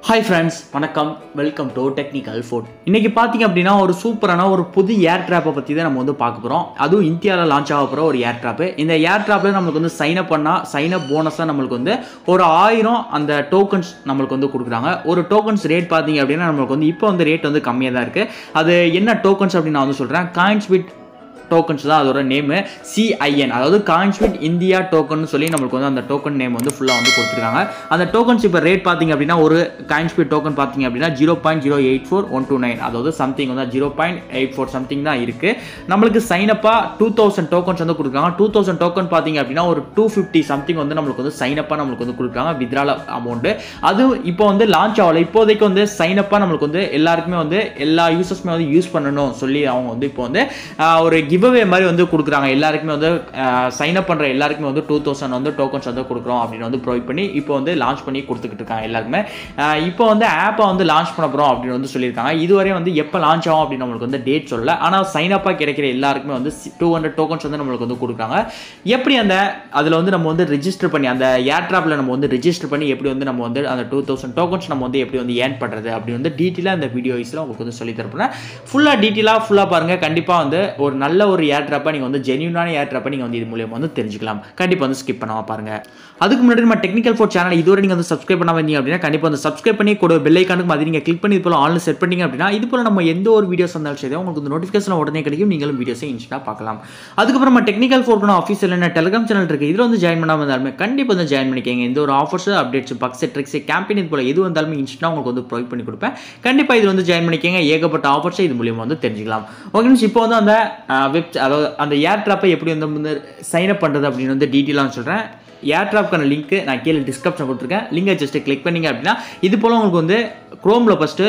hi friends வணக்கம் welcome to technical food இன்னைக்கு பார்த்தீங்க அப்படின்னா ஒரு சூப்பரான ஒரு புது ஏர் ட்ராப்பை பற்றி தான் நம்ம வந்து பார்க்க போகிறோம் அதுவும் இந்தியாவில் லான்ச் ஆக போகிற ஒரு ஏர் ட்ராப்பு இந்த ஏர் ட்ராப்பில் நம்மளுக்கு வந்து சைன் அப் பண்ணால் சைன் அப் போனஸாக நம்மளுக்கு வந்து ஒரு ஆயிரம் அந்த டோக்கன்ஸ் நம்மளுக்கு வந்து கொடுக்குறாங்க ஒரு டோக்கன்ஸ் ரேட் பார்த்தீங்க அப்படின்னா நம்மளுக்கு வந்து இப்போ வந்து ரேட் வந்து கம்மியாக தான் இருக்குது அது என்ன டோக்கன்ஸ் அப்படின்னு நான் வந்து சொல்கிறேன் காயின்ஸ் வித் டோக்கன்ஸ் தான் அதோட நேமு சிஐஎன் அதாவது காயின்ஸ்விட் இந்தியா டோக்கன் சொல்லி நம்மளுக்கு வந்து அந்த டோக்கன் நேம் வந்து ஃபுல்லாக வந்து கொடுத்துருக்காங்க அந்த டோக்கன்ஸ் இப்போ ரேட் பார்த்தீங்க அப்படின்னா ஒரு காயின்ஸ்விட் டோக்கன் பார்த்தீங்க அப்படின்னா zero point zero eight four one two nine அதாவது சம்திங் வந்து zero point eight four something தான் இருக்குது நம்மளுக்கு சைனப்பாக டூ தௌசண்ட் டோக்கன்ஸ் வந்து கொடுக்குறாங்க டூ தௌசண்ட் டோக்கன் பார்த்தீங்க அப்படின்னா ஒரு டூ ஃபிஃப்டி சம்திங் வந்து நம்மளுக்கு வந்து சைனப்பாக நம்மளுக்கு வந்து கொடுக்குறாங்க வித்ரால அமௌண்ட்டு அது இப்போ வந்து லான்ச் ஆகல இப்போதைக்கு வந்து சைனப்பாக நம்மளுக்கு வந்து எல்லாருக்குமே வந்து எல்லா யூசர்ஸுமே வந்து யூஸ் பண்ணணும் சொல்லி அவங்க வந்து இப்போ வந்து ஆஹ், ஒரு கிவ்அவே மாதிரி வந்து கொடுக்குறாங்க எல்லாருக்குமே வந்து சைன் அப் பண்ணுற எல்லாருக்குமே வந்து டூ தௌசண்ட் வந்து டோக்கன்ஸ் வந்து கொடுக்குறோம் அப்படின்னு வந்து ப்ரொவைட் பண்ணி இப்போ வந்து லான்ச் பண்ணி கொடுத்துக்கிட்டு இருக்காங்க எல்லாருக்குமே ஆஹ், இப்போ வந்து ஆப்பை வந்து லான்ச் பண்ண போகிறோம் அப்படின்னு வந்து சொல்லியிருக்காங்க இதுவரை வந்து எப்போ லான்ச் ஆகும் அப்படின்னு நம்மளுக்கு வந்து டேட் சொல்லல ஆனால் சைன் அப்பாக கிடைக்கிற எல்லாருக்குமே வந்து டூ ஹண்ட்ரட் டோக்கன்ஸ் வந்து நம்மளுக்கு வந்து கொடுக்குறாங்க எப்படி அந்த அதில் வந்து நம்ம வந்து ரெஜிஸ்டர் பண்ணி அந்த ஏர் ட்ராப்பில் நம்ம வந்து ரெஜிஸ்டர் பண்ணி எப்படி வந்து நம்ம வந்து அந்த டூ தௌசண்ட் டோக்கன்ஸ் நம்ம வந்து எப்படி வந்து ஏர்ன் பண்ணுறது அப்படி வந்து டீட்டெயிலாக இந்த வீடியோஸில் உங்களுக்கு வந்து சொல்லி தரப்போகிறேன் ஃபுல்லாக டீட்டெயிலாக ஃபுல்லாக பாருங்கள் கண்டிப்பாக வந்து ஒரு நல்ல ஒரு ஏர் ட்ராப்பை நீங்கள் வந்து ஜென்யூனான ஏர் ட்ராப்பை நீங்கள் வந்து இது மூலியமாக வந்து தெரிஞ்சுக்கலாம் கண்டிப்பாக வந்து ஸ்கிப் பண்ணாமல் பாருங்கள் அதுக்கு முன்னாடி நம்ம டெக்னிக்கல் ஃபோர் சேனல் இதுவரை நீங்கள் வந்து சப்ஸ்கிரைப் பண்ண வந்தீங்க அப்படின்னா கண்டிப்பாக வந்து சப்ஸ்கிரைப் பண்ணி கூட பெல் ஐக்கானுக்கு மாதிரி நீங்கள் கிளிக் பண்ணி இது போல் ஆன்லைன் செட் பண்ணீங்க அப்படின்னா இது போல் நம்ம எந்த ஒரு வீடியோஸ் வந்தாலும் சரி உங்களுக்கு வந்து நோட்டிஃபிகேஷன் உடனே கிடைக்கும் நீங்களும் வீடியோஸை இன்ஸ்டாக பார்க்கலாம் அதுக்கப்புறம் நம்ம டெக்னிக்கல் ஃபோர்க்குன ஆஃபீஸில் என்ன டெலிகிராம் சேனல் இருக்குது இதில் வந்து ஜாயின் பண்ணாமல் இருந்தாலுமே கண்டிப்பாக வந்து ஜாயின் பண்ணிக்கங்க எந்த ஒரு offers updates bugs tricks campaign இது போல் எது வந்தாலுமே இன்ஸ்டா உங்களுக்கு வந்து ப்ரொவைட் பண்ணி கொடுப்பேன் கண்டிப்பாக இது வந்து ஜாயின் பண்ணிக்கங்க ஏகப்பட்ட ஆஃபர்ஸை இது மூலியமாக வந்து தெரிஞ்சுக்கலாம் ஓகே நிமிஷம் இப்போ வந்து அந்த வெப் அதாவது அந்த ஏர் ட்ராப்பை எப்படி வந்து வந்து சைன் அப் பண்ணுறது அப்படின்னு வந்து டீட்டெயிலாக சொல்கிறேன் ஏர் ட்ராப்க்கான லிங்க் நான் கீழே டிஸ்கிரிப்ஷன் கொடுத்துருக்கேன் லிங்கை ஜஸ்ட் கிளிக் பண்ணீங்க அப்படின்னா இது போல் உங்களுக்கு வந்து க்ரோமில் ஃபஸ்ட்டு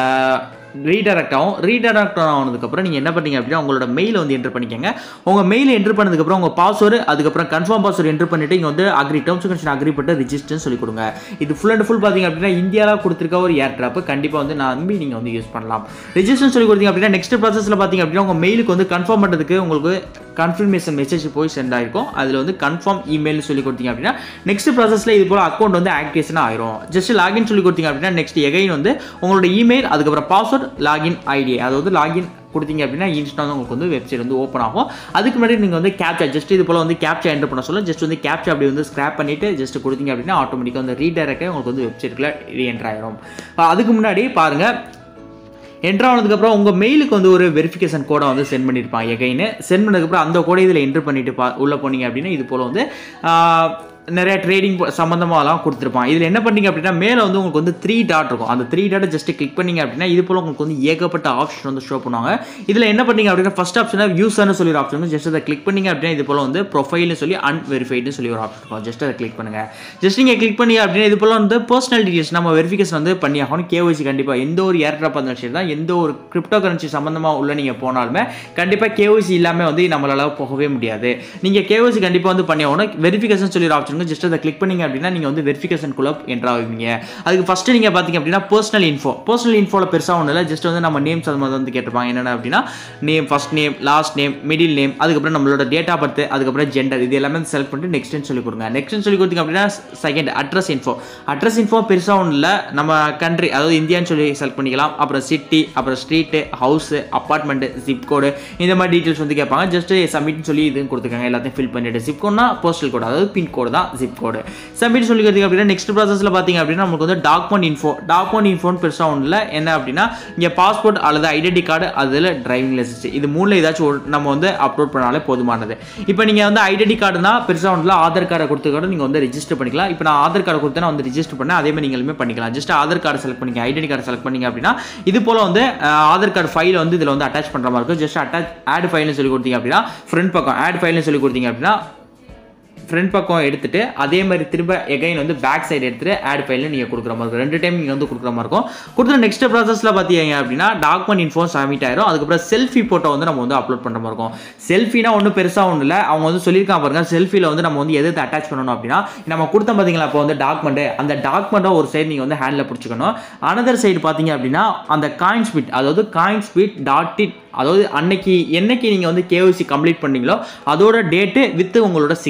ரீடைரக்ட் ஆகும் ரீடைரக்ட் ஆனதுக்கப்புறம் நீங்கள் என்ன பண்ணீங்க அப்படின்னா உங்களோட மெயில் வந்து என்டர் பண்ணிக்கங்க உங்கள் மெயில் என்டர் பண்ணதுக்கப்புறம் உங்கள் பாஸ்வேர்டு அதுக்கப்புறம் கன்ஃபார்ம் பாஸ்வேர்டு என்டர் பண்ணிட்டு இங்கே வந்து அக்ரி டேர்ம்ஸ் கண்டிஷன் அக்ரி பண்ணிட்டு ரிஜிஸ்டர்னு சொல்லி கொடுங்க இது ஃபுல் அண்ட் ஃபுல் பார்த்தீங்க அப்படின்னா இந்தியாவில் கொடுத்துருக்க ஒரு ஏர் ட்ராப் கண்டிப்பாக வந்து நான் நம்பி நீங்கள் வந்து யூஸ் பண்ணலாம் ரிஜிஸ்டர் சொல்லி கொடுத்தீங்க அப்படின்னா நெக்ஸ்ட் ப்ராசஸில் பார்த்தீங்க அப்படின்னா உங்கள் மெயிலுக்கு வந்து கன்ஃபார்ம் பண்ணுறதுக்கு உங்களுக்கு கன்ஃபர்மேஷன் மெசேஜ் போய் சென்ட் ஆயிருக்கும் அதில் வந்து கன்ஃபார்ம் இமெயில் சொல்லி கொடுத்தீங்க அப்படின்னா நெக்ஸ்ட் ப்ராசஸில் இது போல் அக்கௌண்ட் வந்து ஆக்டிவேஷன் ஆயிரும் ஜஸ்ட் லாகின் சொல்லி கொடுத்தீங்க அப்படின்னா நெக்ஸ்ட் எகைன் வந்து உங்களோட இமெயில் அதுக்கப்புறம் பாஸ்வேர்ட் லாகின் ஐடி அதாவது லாகின் கொடுத்தீங்க அப்படின்னா இன்ஸ்டா வந்து உங்களுக்கு வந்து வெப்சைட் வந்து ஓப்பன் ஆகும் அதுக்கு முன்னாடி நீங்கள் வந்து கேப்சா ஜஸ்ட் இது போல் வந்து கேப்சா என்டர் பண்ண சொல்ல ஜஸ்ட் வந்து கேப்சா அப்படி வந்து ஸ்க்ராப் பண்ணிட்டு ஜஸ்ட் கொடுத்தீங்க அப்படின்னா ஆட்டோமேட்டிக்காக வந்து ரீடைரக்டாக உங்களுக்கு வந்து வெப்சைட்டுக்குள்ள ரீஎன்டர் ஆயிரும் அதுக்கு முன்னாடி பாருங்கள் என்ட்ரு ஆனதுக்கப்புறம் உங்கள் மெயிலுக்கு வந்து ஒரு வெரிஃபிகேஷன் கோடை வந்து சென்ட் பண்ணியிருப்பாங்க எகைன்னு சென்ட் பண்ணதுக்கப்புறம் அந்த கோடை இதில் என்ட்ரு பண்ணிட்டு பா உள்ளே போனீங்க அப்படின்னா இது போல் வந்து ஆஹ், நிறைய ட்ரேடிங் சம்மந்தமாகலாம் கொடுத்துருப்பான் இதில் என்ன பண்ணீங்க அப்படின்னா மேலே வந்து உங்களுக்கு வந்து த்ரீ டாட் இருக்கும் அந்த த்ரீ டாட்டை ஜஸ்ட் கிளிக் பண்ணீங்க அப்படின்னா இது போல் உங்களுக்கு வந்து ஏகப்பட்ட ஆப்ஷன் வந்து ஷோ பண்ணுவாங்க இதில் என்ன பண்ணீங்க அப்படின்னா ஃபஸ்ட் ஆப்ஷனாக யூசர்னு சொல்லி ஒரு ஆப்ஷன் வந்து ஜஸ்ட் அதை கிளிக் பண்ணீங்க அப்படின்னா இது போல் வந்து ப்ரொஃபைல்னு சொல்லி அன்வெரிஃபைடுன்னு சொல்லி ஒரு ஆப்ஷன் இருக்கும் ஜஸ்ட் அதை கிளிக் பண்ணுங்கள் ஜஸ்ட் நீங்கள் கிளிக் பண்ணீங்க அப்படின்னா இது போல் வந்து பர்சனல் டீடைல்ஸ் நம்ம வெரிஃபிகேஷன் வந்து பண்ணி ஆகணும் கேஒய்சி கண்டிப்பாக எந்த ஒரு ஏர் ட்ராப் இருந்தாலும் சரி தான் எந்த ஒரு கிரிப்டோ கரன்சி சம்மந்தமாக உள்ள நீங்கள் போனாலுமே கண்டிப்பாக கேஒய்சி இல்லாமல் வந்து நம்மளால போகவே முடியாது நீங்கள் கேஒய்சி கண்டிப்பாக வந்து பண்ணி ஆகணும் வெரிஃபிகேஷன் சொல்லி ஒரு ஆப்ஷன் ஜஸ்ட் அதை கிளிக் பண்ணீங்க அப்படின்னா நீங்கள் வந்து வெரிஃபிகேஷனுக்குள்ள என்ட்ரு ஆகுவீங்க அதுக்கு ஃபஸ்ட்டு நீங்கள் பார்த்தீங்க அப்படின்னா பர்சனல் இன்ஃபோ பர்சனல் இன்ஃபோவில் பெருசாக ஒன்றும் இல்லை ஜஸ்ட் வந்து நம்ம நேம்ஸ் அது மாதிரி வந்து கேட்டிருப்பாங்க என்னென்ன அப்படின்னா name first name last name middle name அதுக்கப்புறம் நம்மளோட டேட் ஆஃப் பர்த் அதுக்கப்புறம் ஜெண்டர் இது எல்லாமே செலக்ட் பண்ணிட்டு நெக்ஸ்ட்னு சொல்லி கொடுங்க நெக்ஸ்ட்னு சொல்லி கொடுத்தீங்க அப்படின்னா second address info address info பெருசாக ஒன்றும் இல்லை நம்ம கண்ட்ரி அதாவது இந்தியான்னு சொல்லி செலக்ட் பண்ணிக்கலாம் அப்புறம் சிட்டி அப்புறம் street house apartment zip code இந்த மாதிரி டீட்டெயில்ஸ் வந்து கேட்பாங்க ஜஸ்ட் சப்மிட்னு சொல்லி இதுன்னு கொடுத்துருக்காங்க எல்லாத்தையும் ஃபில் பண்ணிட்டு ஜிப் கோட்னா போஸ்டல் கோடு அதாவது பின் கோடு தான் ஜிப் கோடு சப்மிட் சொல்லி கொடுத்தீங்க அப்படின்னா நெக்ஸ்ட் ப்ராசஸில் பார்த்தீங்க அப்படின்னா நமக்கு வந்து டாக்குமெண்ட் இன்ஃபோ டாக்குமெண்ட் இன்ஃபோன்னு பெருசாக ஒன்றும் இல்லை என்ன அப்படின்னா இங்கே பாஸ்போர்ட் அல்லது ஐடென்டி கார்டு அதில் டிரைவிங் லைசன்ஸ் இது மூணில் ஏதாச்சும் ஒரு நம்ம வந்து அப்லோட் பண்ணாலே போதுமானது இப்போ நீங்கள் வந்து ஐடென்டி கார்டுனா பெருசாக ஒன்றும் இல்லை ஆதார் கார்டை கொடுத்துக்கூட நீங்கள் வந்து ரெஜிஸ்டர் பண்ணிக்கலாம் இப்போ நான் ஆதார் கார்டு கொடுத்தா நான் வந்து ரெஜிஸ்டர் பண்ணேன் அதே மாதிரி நீங்களுமே பண்ணிக்கலாம் ஜஸ்ட் ஆதார் கார்டு செலக்ட் பண்ணிக்க ஐடென்டி கார்டு செலக்ட் பண்ணிங்க அப்படின்னா இது போல் வந்து அஹ், ஆதார் கார்டு ஃபைல் வந்து இதில் வந்து அட்டாச் பண்ணுற மாதிரி இருக்கும் ஜஸ்ட் அட்டாச் ஆட் ஃபைல்னு சொல்லி கொடுத்தீங்க அப்படின்னா ஃப்ரண்ட் பக்கம் ஆட் ஃபைல்னு சொல்லி கொடுத்தீங்க அப்படின்னா ஃப்ரண்ட் பக்கம் எடுத்துட்டு அதே மாதிரி திரும்ப எகைன் வந்து பேக் சைடு எடுத்துட்டு ஆட் ஃபைலில் நீங்கள் கொடுக்குற மாதிரி இருக்கும் ரெண்டு டைம் நீங்கள் வந்து கொடுக்குற மாதிரி இருக்கும் கொடுத்துட்டு நெக்ஸ்ட் ப்ராசஸில் பார்த்தீங்க அப்படின்னா டாக்குமெண்ட் இன்ஃபோ சப்மிட் ஆயிரும் அதுக்கப்புறம் செல்ஃபி ஃபோட்டோ வந்து நம்ம வந்து அப்லோட் பண்ணுற மாதிரி இருக்கும் செல்ஃபினா ஒன்றும் பெருசாக ஒன்றும் இல்லை அவங்க வந்து சொல்லியிருக்காங்க பாருங்க செல்ஃபியில் வந்து நம்ம வந்து எது அட்டாச் பண்ணணும் அப்படின்னா நம்ம கொடுத்த பார்த்தீங்களா இப்போ வந்து டாக்குமெண்ட் அந்த டாக்குமெண்ட்டை ஒரு சைடு நீங்கள் வந்து ஹேண்டில் பிடிச்சிக்கணும் அனதர் சைடு பார்த்தீங்க அப்படின்னா அந்த காயின் ஸ்பீட் அதாவது காயின் ஸ்பீட் டாட் இட் அதாவது அன்னைக்கு என்னைக்கு நீங்கள் வந்து கேஒசி கம்ப்ளீட் பண்ணீங்களோ அதோட டேட்டு வித் உங்களோட சிக்னேச்சர்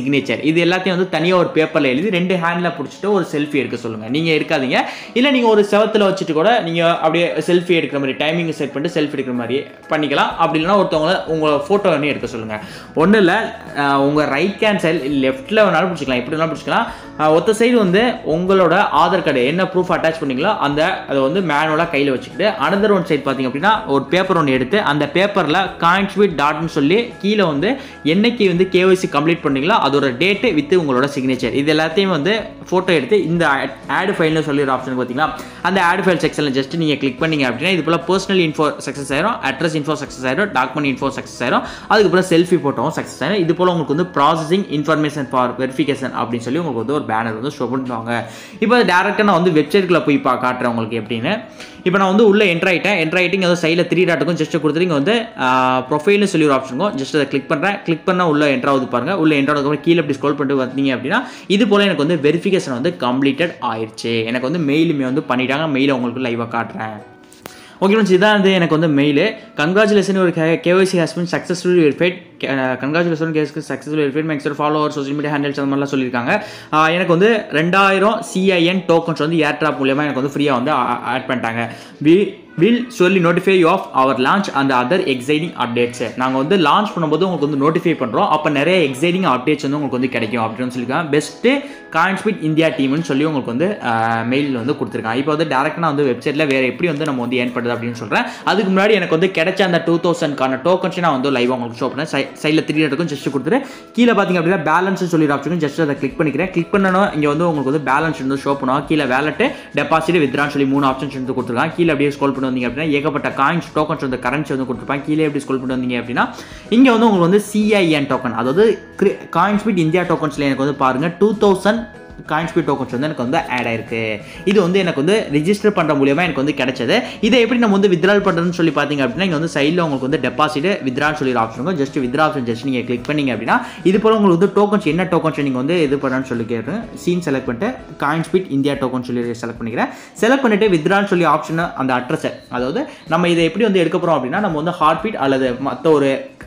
இது எல்லாத்தையும் வந்து தனியாக ஒரு பேப்பரில் எழுதி ரெண்டு ஹேண்டில் பிடிச்சிட்டு ஒரு செல்ஃபி எடுக்க சொல்லுங்கள் நீங்கள் எடுக்காதீங்க இல்லை நீங்கள் ஒரு செவத்தில் வச்சுட்டு கூட நீங்கள் அப்படியே செல்ஃபி எடுக்கிற மாதிரி டைமிங் செட் பண்ணிட்டு செல்ஃபி எடுக்கிற மாதிரி பண்ணிக்கலாம் அப்படி இல்லைன்னா ஒருத்தவங்கள உங்கள் ஃபோட்டோ வேணி எடுக்க சொல்லுங்கள் ஒன்றும் இல்லை உங்கள் ரைட் ஹேண்ட் சைடு லெஃப்ட்டில் வேணாலும் பிடிச்சிக்கலாம் எப்படி வேணாலும் பிடிச்சிக்கலாம் அஹ், ஒத்த சைடு வந்து உங்களோட ஆதார் கார்டு என்ன ப்ரூஃப் அட்டாச் பண்ணீங்களோ அந்த அதை வந்து மேனுவலாக கையில் வச்சுக்கிட்டு அனதர் ஒன் சைடு பார்த்தீங்க அப்படின்னா ஒரு பேப்பர் ஒன்று எடுத்து அந்த பேப்பரில் காயின்ஸ்வீட் டாட்னு சொல்லி கீழே வந்து என்னைக்கு வந்து கேஒய்சி கம்ப்ளீட் பண்ணீங்களோ அதோட டேட்டு வித் உங்களோட சிக்னேச்சர் இது எல்லாத்தையும் வந்து ஃபோட்டோ எடுத்து இந்த ஆட் ஃபைல்னு சொல்லி ஒரு ஆப்ஷன் பார்த்தீங்களா அந்த ஆட் ஃபைல் செக்ஷனில் ஜஸ்ட் நீங்கள் கிளிக் பண்ணீங்க அப்படின்னா இது போல் பர்சனல் இன்ஃபோ சக்ஸஸ் ஆயிரும் அட்ரஸ் இன்ஃபோ சக்ஸஸ் ஆயிரும் டாக்குமெண்ட் இன்ஃபோ சக்ஸஸ் ஆயிரும் அதுக்கப்புறம் செல்ஃபி ஃபோட்டோவும் சக்ஸஸ் ஆயிரும் இது போல் உங்களுக்கு வந்து ப்ராசஸிங் இன்ஃபர்மேஷன் ஃபார் வெரிஃபிகேஷன் அப்படின்னு சொல்லி உங்களுக்கு வந்து ஒரு பேனர் வந்து ஷோ பண்ணுவாங்க இப்போ டேரெக்டாக நான் வந்து வெப்சைட்குள்ளே போய் பா காட்டுறேன் உங்களுக்கு எப்படின்னு இப்போ நான் வந்து உள்ளே என்ட்ரு ஆகிட்டேன் என்ட்ரு ஆகிட்டு இங்கே வந்து சைடில் த்ரீ டாட்டுக்கும் ஜஸ்ட் கொடுத்துட்டு இங்கே வந்து ப்ரொஃபைல்னு சொல்லி ஒரு ஆப்ஷனுக்கும் ஜஸ்ட் அதை கிளிக் பண்ணுறேன் கிளிக் பண்ணால் உள்ள என்ட்ரு ஆகுது பாருங்கள் உள்ள என்ட்ரு ஆகுதுக்கப்புறம் கீழே இப்படி ஸ்க்ரோல் பண்ணிட்டு வந்தீங்க அப்படின்னா இது போல் எனக்கு வந்து வெரிஃபிகேஷன் வந்து கம்ப்ளீட்டட் ஆயிடுச்சு எனக்கு வந்து மெயிலுமே வந்து பண்ணிட்டாங்க மெயிலை உங்களுக்கு லைவாக காட்டுறேன் ஓகே ஃப்ரெண்ட்ஸ் இதான் வந்து எனக்கு வந்து மெயில் கங்க்ராச்சுலேஷன் ஒரு KYC has been successful verified congratulation கேஸ்க்கு successful verified make sure follow our social media handles அந்த மாதிரிலாம் சொல்லியிருக்காங்க ஆஹ் எனக்கு வந்து ரெண்டாயிரம் சிஐஎன் டோக்கன்ஸ் வந்து ஏர்ட்ராப் மூலியமாக எனக்கு வந்து ஃப்ரீயாக வந்து ஆட் பண்ணிட்டாங்க வி வில் சொல்லி நோட்டிஃபை ஆஃப் அவர் லான்ச் அந்த அதர் எக்ஸைட்டிங் அப்டேட்ஸ் நாங்கள் வந்து லான்ச் பண்ணும்போது உங்களுக்கு வந்து நோட்டிஃபை பண்ணுறோம் அப்போ நிறைய எக்ஸைட்டிங் அப்டேட்ஸ் வந்து உங்களுக்கு வந்து கிடைக்கும் அப்படின்னு சொல்லியிருக்காங்க பெஸ்ட்டு காயின்ஸ்பீட் இந்தியா டீம்னு சொல்லி உங்களுக்கு வந்து மெயில் வந்து கொடுத்துருக்காங்க இப்போ வந்து டேரெக்டாக நான் வந்து வெப்சைட்டில் வேறு எப்படி வந்து நம்ம வந்து ஏன் பண்ணுறது அப்படின்னு சொல்கிறேன் அதுக்கு முன்னாடி எனக்கு வந்து கிடைச்ச அந்த டூ தௌசண்ட்கான டோக்கன்ஸ் நான் வந்து லைவாக உங்களுக்கு ஷோ பண்ணேன் சைடில் த்ரீ இருக்கும் ஜஸ்ட் கொடுத்துட்டு கீழே பார்த்தீங்க அப்படின்னா பேலன்ஸ் சொல்லி ஆப்ஷன் ஜஸ்ட் அதை கிளிக் பண்ணிக்கிறேன் கிளிக் பண்ணணும் இங்கே வந்து உங்களுக்கு வந்து பேலன்ஸ் வந்து ஷோ பண்ணுவாங்க கீழே வேலட்டு டெபாசிட் வித்ரான்னு சொல்லி மூணு ஆப்ஷன்ஸ் வந்து கொடுத்துருக்காங்க கீழே அப்படியே ஸ்க்ரோல் பண்ணி வந்தீங்க அப்படின்னா ஏகப்பட்ட காயின்ஸ் டோக்கன்ஸ் வந்து கரன்சி வந்து கொடுத்துருப்பாங்க கீழே எப்படி ஸ்க்ரோல் பண்ணி வந்தீங்க அப்படின்னா இங்கே வந்து உங்களுக்கு வந்து சிஐஎன் டோக்கன் அதாவது காயின்ஸ் பிட் இந்தியா டோக்கன்ஸில் எனக்கு வந்து பாருங்கள் டூ தௌசண்ட் காயின்ஸ்பீட் டோக்கன்ஸ் வந்து எனக்கு வந்து ஆட் ஆயிருக்கு இது வந்து எனக்கு வந்து ரிஜிஸ்டர் பண்ணுற மூலியமாக எனக்கு வந்து கிடைச்சது இதை எப்படி நம்ம வந்து வித்ரால் பண்ணுறதுன்னு சொல்லி பார்த்தீங்க அப்படின்னா இங்கே வந்து சைடில் உங்களுக்கு வந்து டெபாசிட் வித்ரான்னு சொல்லி ஒரு ஆப்ஷன் இருக்கும் ஜஸ்ட் வித்ரா ஆப்ஷன் ஜஸ்ட் நீங்கள் கிளிக் பண்ணீங்க அப்படின்னா இது போல் உங்களுக்கு வந்து டோக்கன்ஸ் என்ன டோக்கன்ஸ் நீங்கள் வந்து இது பண்ணணும்னு சொல்லி கேட்குறேன் சீன் செலக்ட் பண்ணிட்டு காயின்ஸ்பீட் இந்தியா டோக்கன் சொல்லி செலக்ட் பண்ணிக்கிறேன் செலக்ட் பண்ணிட்டு வித்ரான்னு சொல்லி ஆப்ஷன் அந்த அட்ரஸை அதாவது நம்ம இதை எப்படி வந்து எடுக்க போகிறோம் அப்படின்னா நம்ம வந்து ஹார்ட் பீட் அல்லது மற்ற ஒரு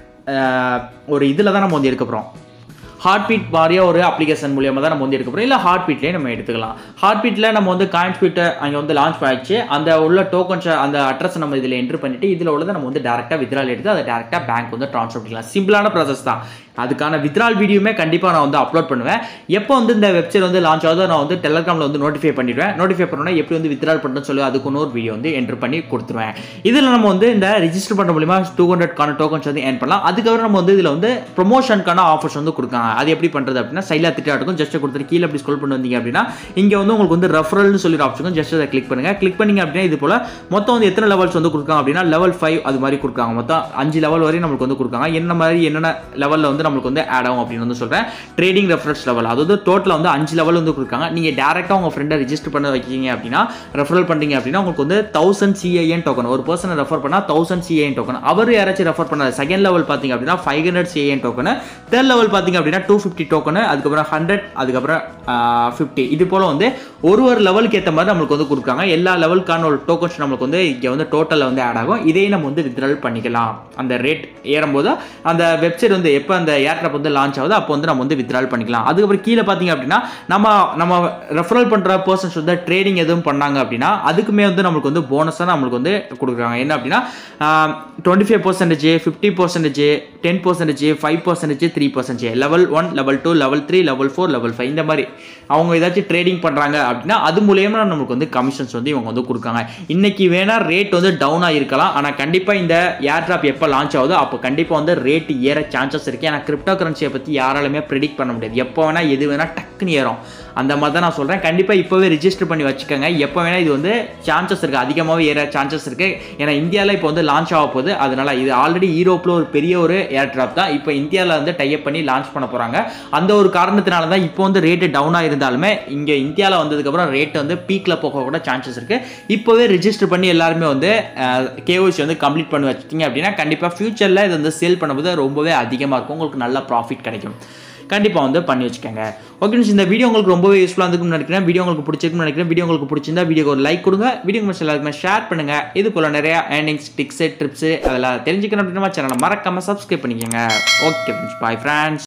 அஹ், ஒரு இதில் தான் நம்ம வந்து எடுக்க போகிறோம் ஹார்ட் பீட் வாரியாக ஒரு அப்ளிகேஷன் மூலியமாக தான் நம்ம வந்து எடுக்க போகிறோம் இல்லை ஹார்ட் பீட்லேயே நம்ம எடுத்துக்கலாம் ஹார்ட் பீட்டில் நம்ம வந்து காயின் பீட்டை அங்கே வந்து லான்ச் ஆயிடுச்சு அந்த உள்ள டோக்கன்ஸை அந்த அட்ரஸ் நம்ம இதில் என்ட்ரு பண்ணிட்டு இதில் உள்ளதை நம்ம வந்து டேரெக்டாக வித்ரால் எடுத்து அதை டேரெக்டாக பேங்க் வந்து ட்ரான்ஸ்ஃபர் பண்ணிக்கலாம் சிம்பிளான ப்ராசஸ் தான் அதுக்கான வித்ரால் வீடியோமே கண்டிப்பாக நான் வந்து அப்லோட் பண்ணுவேன் எப்போ வந்து இந்த வெப்சைட் வந்து லான்ச் ஆகுதோ நான் வந்து டெலகிராமில் வந்து நோட்டிஃபை பண்ணிடுவேன் நோட்டிஃபை பண்ணோன்னா எப்படி வந்து வித்ரால் பண்ணுறேன்னு சொல்லி அதுக்கு இன்னொரு வீடியோ வந்து என்ட்ரு பண்ணி கொடுத்துருவேன் இதில் நம்ம வந்து இந்த ரிஜிஸ்டர் பண்ணுற மூலியமா டூ ஹண்ட்ரட்கான டோக்கன்ஸ் வந்து ஏர்ன் பண்ணலாம் அதுக்கப்புறம் நம்ம வந்து இதில் வந்து ப்ரொமோஷனுக்கான ஆஃபர்ஸ் வந்து கொடுக்காங்க அது எப்படி பண்ணுறது அப்படின்னா சைடில் திட்டா இருக்கும் ஜஸ்ட் கொடுத்துட்டு கீழே அப்படி ஸ்க்ரோல் பண்ணி வந்தீங்க அப்படின்னா இங்கே வந்து உங்களுக்கு வந்து ரெஃபரல்னு சொல்லி ஆப்ஷன் ஜஸ்ட் அதை கிளிக் பண்ணுங்க கிளிக் பண்ணீங்க அப்படின்னா இது போல் மொத்தம் வந்து எத்தனை லெவல்ஸ் வந்து கொடுக்காங்க அப்படின்னா லெவல் ஃபைவ் அது மாதிரி கொடுக்காங்க மொத்தம் அஞ்சு லெவல் வரையும் நம்மளுக்கு வந்து கொடுக்காங்க என்ன மாதிரி என்னென்ன லெவலில் வந்து நம்மளுக்கு வந்து ஆட் ஆகும் அப்படின்னு வந்து சொல்கிறேன் ட்ரேடிங் ரெஃபரன்ஸ் லெவல் அதாவது டோட்டலாக வந்து அஞ்சு லெவல் வந்து கொடுக்காங்க நீங்கள் டேரெக்டாக உங்கள் ஃப்ரெண்டை ரிஜிஸ்டர் பண்ண வைக்கிங்க அப்படின்னா ரெஃபரல் பண்ணுறீங்க அப்படின்னா உங்களுக்கு வந்து தௌசண்ட் சிஐஎன் டோக்கன் ஒரு பர்சனை ரெஃபர் பண்ணால் தௌசண்ட் சிஐஎன் டோக்கன் அவர் யாராச்சும் ரெஃபர் பண்ணாரு செகண்ட் லெவல் பார்த்தீங்க அப்படின்னா five hundred CIN token third level பார்த்தீங்க அப்படின்னா டூ ஃபிஃப்டி டோக்கன் அதுக்கப்புறம் ஹண்ட்ரட் அதுக்கப்புறம் ஃபிஃப்டி இது போல் வந்து ஒரு ஒரு லெவலுக்கு ஏற்ற மாதிரி நம்மளுக்கு வந்து கொடுக்காங்க எல்லா லெவலுக்கான ஒரு டோக்கன்ஸ் நம்மளுக்கு வந்து இங்கே வந்து டோட்டலில் வந்து ஆட் ஆகும் இதையும் நம்ம வந்து வித்ட்ரால் பண்ணிக்கலாம் அந்த ரேட் ஏறும்போது அந்த வெப்சைட் வந்து எப்போ அந்த ஏர்ட்ராப் வந்து லான்ச் ஆகுதோ அப்போ வந்து நம்ம வந்து வித்ட்ரால் பண்ணிக்கலாம் அதுக்கப்புறம் கீழே பார்த்தீங்க அப்படின்னா நம்ம நம்ம ரெஃபரல் பண்ணுற பர்சன்ஸ் வந்து ட்ரேடிங் எதுவும் பண்ணாங்க அப்படின்னா அதுக்குமே வந்து நம்மளுக்கு வந்து போனஸாக நம்மளுக்கு வந்து கொடுக்குறாங்க என்ன அப்படின்னா twenty five percentage fifty percentage ten percentage five percentage three percentage level one level two level three level four level five இந்த மாதிரி அவங்க ஏதாச்சும் ட்ரேடிங் பண்ணுறாங்க அப்படின்னா அது மூலயமா நமக்கு வந்து கமிஷன்ஸ் வந்து இவங்க வந்து கொடுக்காங்க இன்னைக்கு வேணா ரேட் வந்து டவுன் ஆகிருக்கலாம் ஆனால் கண்டிப்பாக இந்த ஏர்ட்ராப் எப்போ லான்ச் ஆகுதோ அப்போ கண்டிப்பாக வந்து ரேட் ஏற சான்சஸ் இருக்குது ஏன்னா கிரிப்டோ கரன்சியை பற்றி யாராலுமே ப்ரெடிக்ட் பண்ண முடியாது எப்போ வேணால் எது வேணால் டக்குன்னு ஏறும் அந்த மாதிரி தான் நான் சொல்கிறேன் கண்டிப்பாக இப்போவே ரிஜிஸ்டர் பண்ணி வச்சுக்கோங்க எப்போ வேணால் இது வந்து சான்சஸ் இருக்குது அதிகமாகவே ஏற சான்சஸ் இருக்குது ஏன்னா இந்தியாவில் இப்போ வந்து லான்ச் ஆக போகுது அதனால இது ஆல்ரெடி யூரோப்பில் ஒரு பெரிய ஒரு ஏர்ட்ராப் தான் இப்போ இந்தியாவில் வந்து டைப் பண்ணி லான்ச் பண்ண போகிறாங்க அந்த ஒரு காரணத்தினால தான் இப்போ வந்து ரேட்டு டவுன் ஆயிருந்தாலுமே இங்கே இந்தியாவில் வந்ததுக்கப்புறம் ரேட் வந்து பீக்கில் போக கூட சான்சஸ் இருக்குது இப்போவே ரிஜிஸ்டர் பண்ணி எல்லாருமே வந்து கேஓசி வந்து கம்ப்ளீட் பண்ணி வச்சிட்டிங்க அப்படின்னா கண்டிப்பாக ஃபியூச்சரில் இது வந்து சேல் பண்ணும்போது ரொம்பவே அதிகமாக இருக்கும் உங்களுக்கு நல்ல ப்ராஃபிட் கிடைக்கும் கண்டிப்பாக வந்து பண்ணி வச்சுக்கோங்க ஓகே இந்த வீடியோ உங்களுக்கு ரொம்பவே யூஸ்ஃபுல்லாக இருக்கும்னு நினைக்கிறேன் வீடியோ உங்களுக்கு பிடிச்சிருக்குன்னு நினைக்கிறேன் வீடியோ உங்களுக்கு பிடிச்சிருந்தா வீடியோக்கு ஒரு லைக் கொடுங்க வீடியோ உங்களுக்கு எல்லாருக்குமே ஷேர் பண்ணுங்க இது போல நிறைய ஏர்னிங்ஸ் டிக்ஸு ட்ரிப்ஸு அதெல்லாம் தெரிஞ்சுக்கணும் அப்படின்னா சேனலை மறக்காம சப்ஸ்கிரைப் பண்ணிக்கோங்க ஓகே பாய் ஃப்ரெண்ட்ஸ்